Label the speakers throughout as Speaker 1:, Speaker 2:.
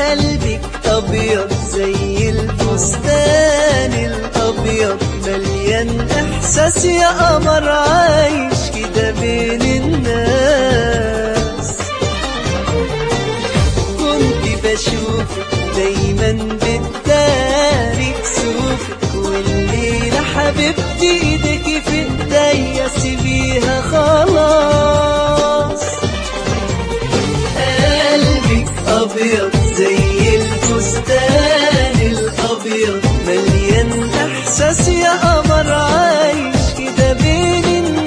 Speaker 1: قلبك أبيض زي الفستان الأبيض مليان إحساس يا قمر عايش كده بين الناس كنت بشوفك دايما بالتاريخ كسوفك والليلة حبيبتي ايدك في ايديا سيبيها خلاص قلبك ابيض زي الفستان الابيض مليان احساس يا قمر عايش كده بين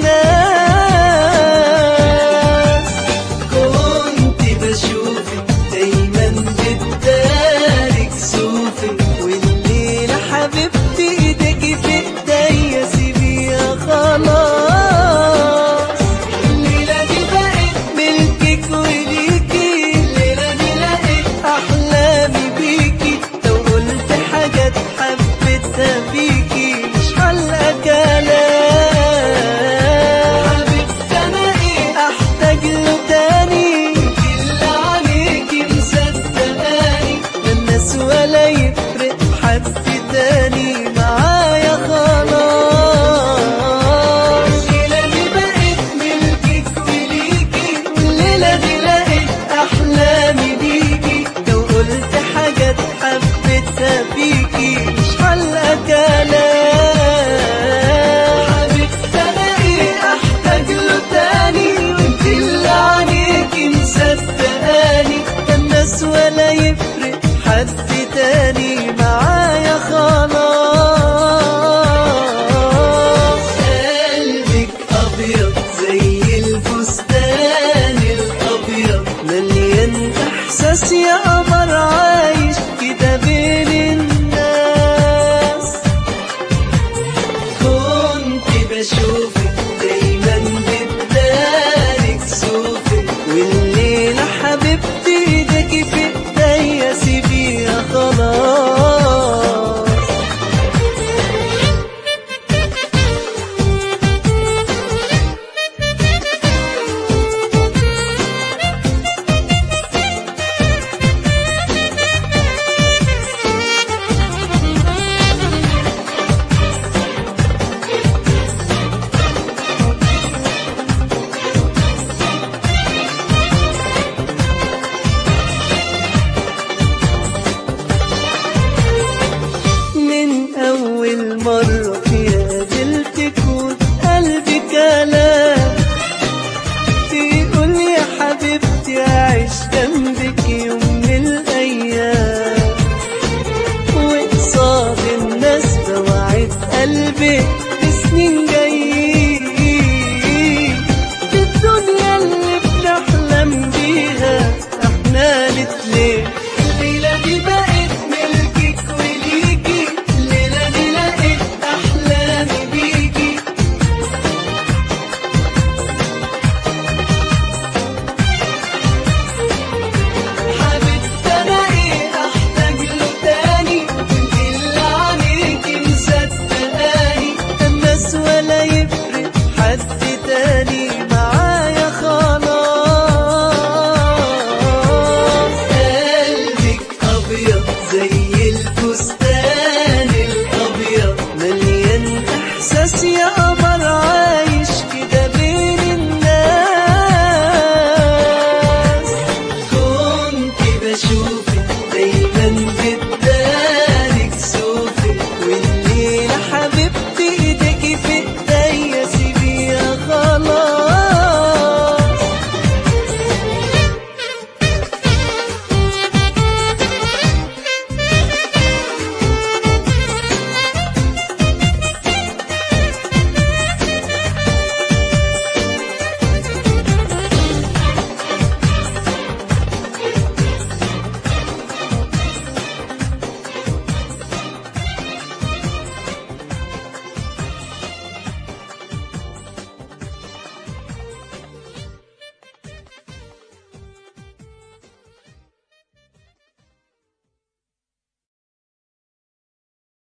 Speaker 1: الناس كنت بشوفك دايما بالدار كسوفك والليلة حبيبتي ايدك في ايديا سيبيها خلاص الليلة دي بقت ملكك وليكي الليلة دي لقيت أحلامي بيكي لو قلت حاجات حبيتها فيكي مش حلقة كلام حبيبتي أنا إيه أحتاج له تاني اللي عليكي مصدقاني لا الناس ولا يفرق حد تاني معايا خلاص الليلة دي بقت ملكك وليكي الليلة دي لقيت أحلامي بيكي لو قلت حاجات حبيتها فيكي مش حلقة كلام حبيبتي أنا إيه أحتاج له تاني وانت اللي عليكي مصدقاني لا الناس ولا يفرق حد تاني معايا خلاص قلبك أبيض زي الفستان الأبيض مليان إحساس يا قمر عايش كده بين الناس